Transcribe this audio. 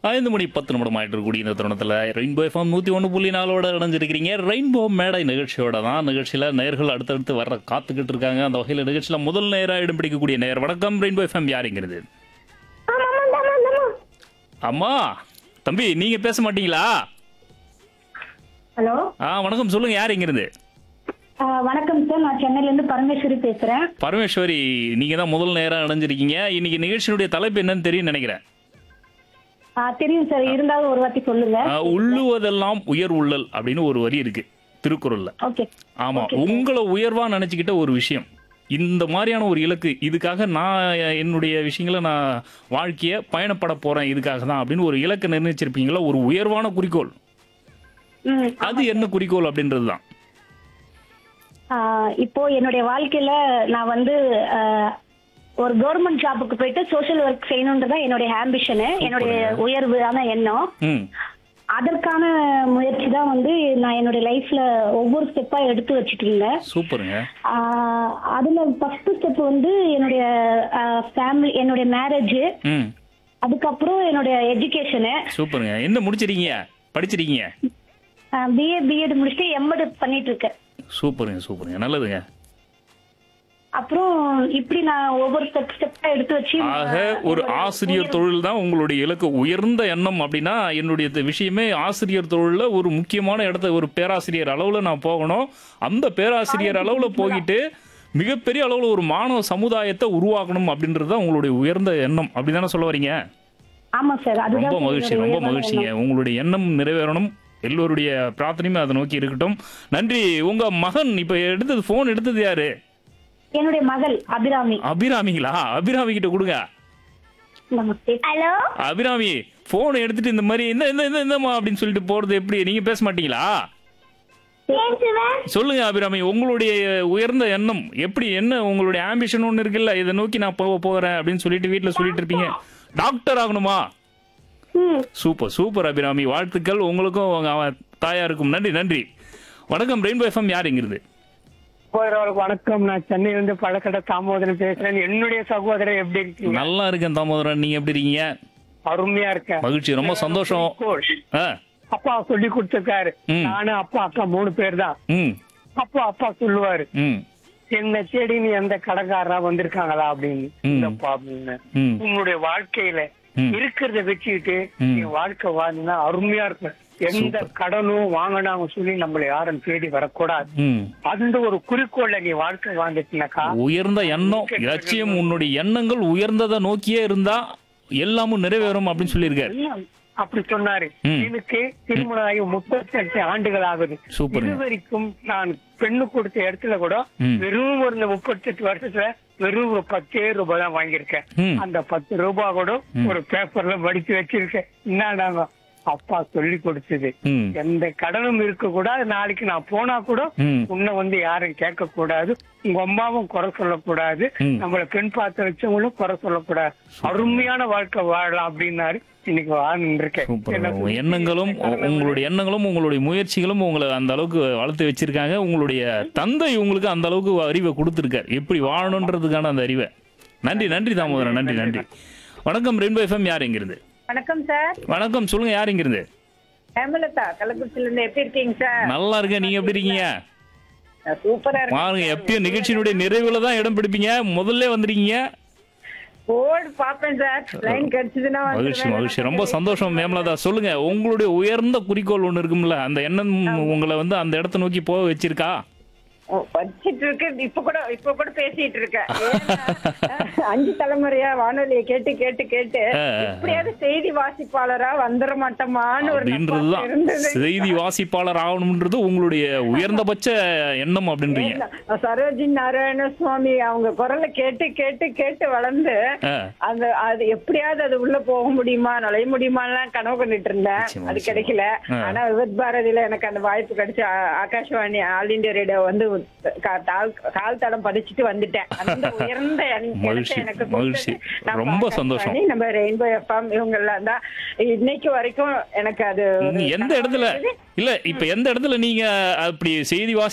ஐந்து மணி பத்து நிமிடம் ஆயிட்டு இருக்கக்கூடிய இந்த தருணத்தில் ரெயின்போ எஃப்எம் நூற்றி ஒன்று புள்ளி நாலோட இணைஞ்சிருக்கிறீங்க ரெயின்போ மேடை நிகழ்ச்சியோட தான் நிகழ்ச்சியில் நேர்கள் அடுத்தடுத்து வர காத்துக்கிட்டு இருக்காங்க அந்த வகையில் நிகழ்ச்சியில் முதல் நேராக இடம் பிடிக்கக்கூடிய நேர் வணக்கம் ரெயின்போ எஃப்எம் யாருங்கிறது அம்மா தம்பி நீங்க பேச மாட்டீங்களா ஹலோ ஆ வணக்கம் சொல்லுங்க யார் இங்கிருந்து ஆ, வணக்கம் சார் நான் சென்னையில இருந்து பரமேஸ்வரி பேசுறேன் பரமேஸ்வரி நீங்க தான் முதல் நேரம் இணைஞ்சிருக்கீங்க இன்னைக்கு நிகழ்ச்சியினுடைய தலைப்பு என்னன்னு தெரியும் நினைக்கிறேன் ஆ, தெரியும் சார் இருந்தாலும் ஒரு வாட்டி சொல்லுங்க ஆ, உள்ளுவதெல்லாம் உயர் உள்ளல் அப்படின்னு ஒரு வரி இருக்கு திருக்குறள்ல ஓகே ஆமா உங்களை உயர்வா நினைச்சுக்கிட்ட ஒரு விஷயம் இந்த மாதிரியான ஒரு இலக்கு இதுக்காக நான் என்னுடைய விஷயங்களை நான் வாழ்க்கைய பயணப்பட போறேன் இதுக்காக தான் அப்படின்னு ஒரு இலக்கு நிர்ணயிச்சிருப்பீங்களா ஒரு உயர்வான குறிக்கோள் ம் அது என்ன குறிக்கோள் அப்படின்றது தான் ஆ, இப்போ என்னுடைய வாழ்க்கையில நான் வந்து ஆ, ஒரு கவர்மெண்ட் ஜாபுக்கு போயிட்டு சோஷியல் ஒர்க் செய்யணுன்றதான் என்னுடைய ஆம்பிஷனு என்னுடைய உயர்வான எண்ணம் ம் அதற்கான முயற்சி தான் வந்து நான் என்னுடைய லைஃப்ல ஒவ்வொரு ஸ்டெப்பா எடுத்து வச்சுட்டு இருந்தேன் சூப்பருங்க ஆ, அதுல ஃபர்ஸ்ட் ஸ்டெப் வந்து என்னுடைய ஃபேமிலி என்னுடைய மேரேஜ் ம் அதுக்கப்புறம் என்னுடைய எஜுகேஷனு சூப்பருங்க என்ன முடிச்சிருக்கீங்க படிச்சிருக்கீங்க பிஏ பிஎட் முடிச்சுட்டு எம்எட் பண்ணிட்டு இருக்கேன் சூப்பருங்க சூப்பருங்க நல்லதுங்க அப்புறம் இப்படி நான் ஒவ்வொரு ஸ்டெப் ஸ்டெப்பா எடுத்து வச்சு ஆக ஒரு ஆசிரியர் தொழில் தான் உங்களுடைய இலக்கு உயர்ந்த எண்ணம் அப்படின்னா என்னுடைய இந்த விஷயமே ஆசிரியர் தொழில்ல ஒரு முக்கியமான இடத்த ஒரு பேராசிரியர் அளவுல நான் போகணும் அந்த பேராசிரியர் அளவுல போயிட்டு மிகப்பெரிய அளவுல ஒரு மாணவ சமுதாயத்தை உருவாக்கணும் அப்படின்றது தான் உங்களுடைய உயர்ந்த எண்ணம் அப்படிதானே சொல்ல வரீங்க ஆமா சார் அதுதான் ரொம்ப சார் மகிழ்ச்சி என்னுடைய ரொம்ப உயர்வான மகிழ்ச்சிங்க எண்ணம். உங்களுடைய எண்ணம் நிறைவேறணும் எல்லோருடைய பிரார்த்தனையுமே அதை நோக்கி இருக்கட்டும் நன்றி உங்க மகன் இப்ப எடுத்தது போன் எடுத்தது யாரு என்னுடைய மகள் அபிராமி அபிராமிங்களா அபிராமி கிட்ட கொடுங்க நமஸ்தே ஹலோ அபிராமி போன் எடுத்துட்டு இந்த மாதிரி இந்த இந்த இந்த இந்தம்மா அப்படின்னு சொல்லிட்டு போறது எப்படி நீங்க பேச மாட்டீங்களா சொல்லுங்க அபிராமி உங்களுடைய உயர்ந்த எண்ணம் எப்படி என்ன உங்களுடைய ஆம்பிஷன் ஒன்று இருக்குல்ல இதை நோக்கி நான் போக போறேன் அப்படின்னு சொல்லிட்டு வீட்டில் சொல்லிட்டு இருப்பீங்க டாக்டர் ஆகணுமா ம் சூப்பர் சூப்பர் அபிராமி வாழ்த்துக்கள் உங்களுக்கும் உங்க அவ- தாயாருக்கும் நன்றி நன்றி வணக்கம் ரெயின்போ எஃப்எம் யாருங்கிறது சகோதரர்களுக்கு வணக்கம் நான் சென்னையில இருந்து பழக்கடை தாமோதரன் பேசுறேன் என்னுடைய சகோதரர் எப்படி இருக்கீங்க நல்லா இருக்கேன் தாமோதரன் நீங்க எப்படி இருக்கீங்க அருமையா இருக்கேன் மகிழ்ச்சி ரொம்ப சந்தோஷம் கோல். ஆ அப்பா சொல்லி கொடுத்திருக்காரு ம். நானு அப்பா அக்கா மூணு பேர் தான் ம் அப்பா அப்பா சொல்லுவாரு ம் என்ன தேடி நீ எந்த கடைக்காரரா வந்திருக்காங்களா அப்படின்னு ம். இல்லப்பா அப்படின்னு ம் உன்னுடைய வாழ்க்கையில ம். இருக்கிறத வச்சுக்கிட்டு ம். நீ வாழ்க்கை வாழ்ந்தா அருமையா இருக்கும் எந்த கடனும் வாங்கினாங்க சொல்லி நம்மள யாரும் தேடி வரக்கூடாது ம் அந்த ஒரு குறிக்கோள்ல நீ வாழ்க்கை வாழ்ந்துச்சுனாக்கா உயர்ந்த எண்ணம் லட்சியம் உன்னுடைய எண்ணங்கள் உயர்ந்ததை நோக்கியே இருந்தா எல்லாமும் நிறைவேறும் அப்படின்னு சொல்லியிருக்காரு எல்லாம் அப்படி சொன்னாரு ம். எனக்கு திருமணம் ஆகி முப்பத்தி எட்டு ஆண்டுகள் ஆகுது சூப்பருங்க. இது வரைக்கும் நான் பெண்ணு கொடுத்த இடத்துல கூட ம். வெறும் ஒரு முப்பத்தி எட்டு வருஷத்துல வெறும் ஒரு பத்தே ரூபாய் தான் வாங்கியிருக்கேன் ம். அந்த பத்து ரூபாய் கூட ஒரு பேப்பர்ல மடிச்சு வச்சிருக்கேன் என்னடாங்க அப்பா சொல்லி கொடுத்தது ம் எந்த கடனும் இருக்க கூடாது நாளைக்கு நான் போனா கூட ம் உன்னை வந்து யாரும் கேட்க கூடாது உங்க அம்மாவும் குறை சொல்லக்கூடாது ம். நம்மள பெண் பார்த்து வச்சவங்களும் குறை சொல்லக்கூடாது அருமையான வாழ்க்கை வாழலாம் அப்படின்னாரு இன்னைக்கு வாழ்ந்து இருக்கேன் சூப்பர் உங்க எண்ணங்களும் உ- உங்களுடைய எண்ணங்களும் உங்களுடைய முயற்சிகளும் உங்களை அந்த அளவுக்கு வளர்த்து வச்சிருக்காங்க உங்களுடைய தந்தை உங்களுக்கு அந்த அளவுக்கு அறிவை கொடுத்துருக்காரு எப்படி வாழணுன்றதுக்கான அந்த அறிவை நன்றி நன்றி தாமோதரன் நன்றி நன்றி வணக்கம் ரெயின்போ எஃப்எம் யார் இங்கிருந்து வணக்கம் சார் வணக்கம் சொல்லுங்க யார் இங்கிருந்து ஹேமலதா கள்ளக்குறிச்சில இருந்து எப்படி இருக்கீங்க சார் நல்லா இருக்கேன் நீங்க எப்படி இருக்கீங்க நான் சூப்பரா இருக்கேன் பாருங்க எப்பயும் நிகழ்ச்சியினுடைய நிறைவுல தான் இடம் பிடிப்பீங்க முதல்ல வந்துருக்கீங்க போர்டு பாப்பேன் சார் லைன் கிடைச்சதுன்னா மகிழ்ச்சி வந்துருவேன். மகிழ்ச்சி ரொம்ப சந்தோஷம் மேம்லதா சொல்லுங்க உங்களுடைய உயர்ந்த குறிக்கோள் ஒன்று இருக்கும்ல அந்த எண்ணம் உங்களை வந்து அந்த இடத்த நோக்கி போக வச்சிருக்கா ஓ, படிச்சிட்டு இருக்கு இப்ப கூட இப்ப கூட பேசிட்டு இருக்கேன் ஏன்னா, அஞ்சு தலைமுறையா வானொலியை கேட்டு கேட்டு கேட்டு ஆ, ஆ. எப்படியாவது செய்தி வாசிப்பாளரா வந்துட மாட்டோமான்னு ஒரு அப்படின்றது நப்பாசை தான் இருந்தது செய்தி வாசிப்பாளர் ஆகணும்ன்றது உங்களுடைய உயர்ந்தபட்ச எண்ணம் அப்படின்றீங்க ஏன்னா, சரோஜி நாராயண சுவாமி அவங்க குரலை கேட்டு கேட்டு கேட்டு வளர்ந்து ஆ, அந்த அது எப்படியாவது அது உள்ள போக முடியுமா நுழைய முடியுமாலாம் கனவு பண்ணிட்டு இருந்தேன் நிச்சயமா, அது நிச்சயமா. கிடைக்கல ஆ. ஆனா விவத் பாரதியில எனக்கு அந்த வாய்ப்பு கிடைச்சு ஆ- ஆகாஷ்வாணி ஆல் இந்தியா ரேடியோ வந்து கா- தாழ்- கால் தடம் பதிச்சுட்டு வந்துட்டேன் அந்த உயர்ந்த எண்- மகிழ்ச்சி, இடத்தை எனக்கு மகிழ்ச்சி. கொடுத்தது நம்ம ரொம்ப ஆகாஷ்வாணி, சந்தோஷம். நம்ம ரெயின்போ எஃப்எம் இவங்க எல்லாம் தான் இன்னைக்கு வரைக்கும் எனக்கு அது ஒரு நீங்க எந்த இடத்துல இல்ல இப்ப எந்த இடத்துல நீங்க அப்படி செய்தி வாசி